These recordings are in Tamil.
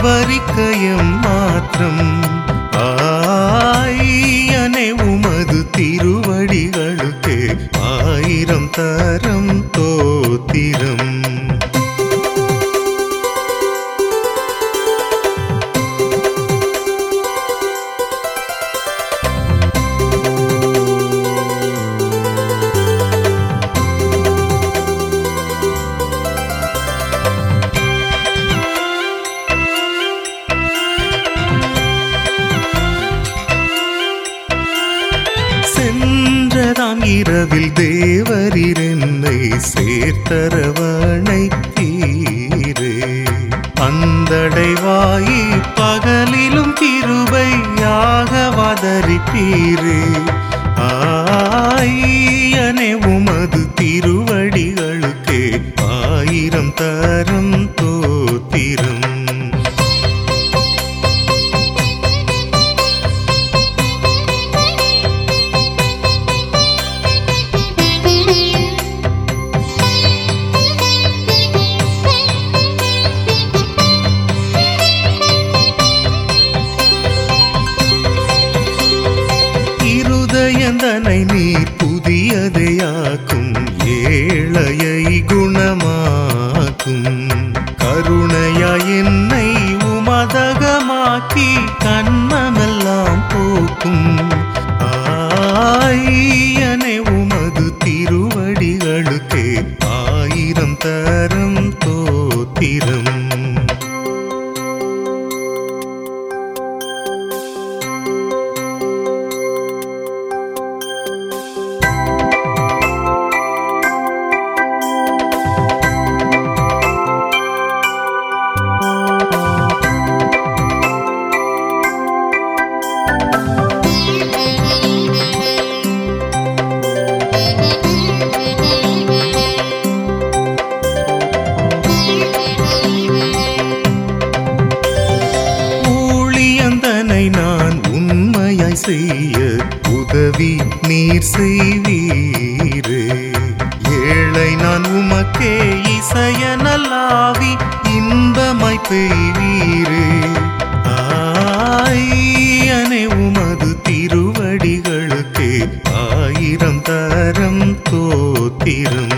விவரிக்கயம் மாத்திரம் ஆயனே உமது திருவடிகளுக்கு ஆயிரம் தரம் தோத்திரம் சென்றதாம் இரவில் தேவரீர் என்னை சேர்த்தரவணை தீரே அந்தடைவாயி பகலிலும் கிருபையாக வதரிப்பீரே ஆயனே உமது திருவடிகளுக்கே ஆயிரம் தரம் தோத்திரம் இருதயந்தனை நீர் புதியதையாக்கும் ஏழையை குணமாக்கும் கருணையாய் என்னை உமதகமாக்கி கண்ணமெல்லாம் போக்கும் ஆயனே உமது திருவடிகளுக்கே ஆயிரம் தரம் தோத்திரம் ஊழியந்தனை நான் உண்மையாய் செய்ய உதவி நீர் செய்வீரே ஏழை நான் உமக்கே இசைய நல்லாவி இன்பமாய் பெய்வீரே ஆயனே உமது திருவடிகளுக்கே ஆயிரம் தரம் தோத்திரம்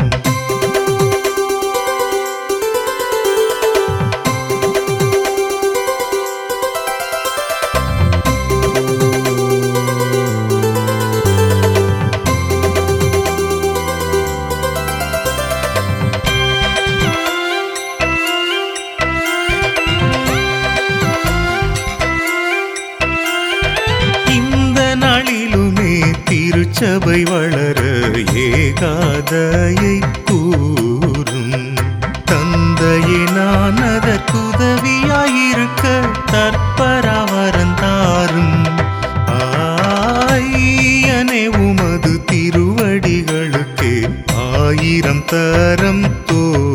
இந்த நாளிலுமே திருச்சபை வளர ஏகாதையை கூறும் தந்தையே நான் அதற்குதவியாயிருக்க தற்பராவரந்தாரும் ஆயனே உமது திருவடிகளுக்கே ஆயிரம் தரம் தோ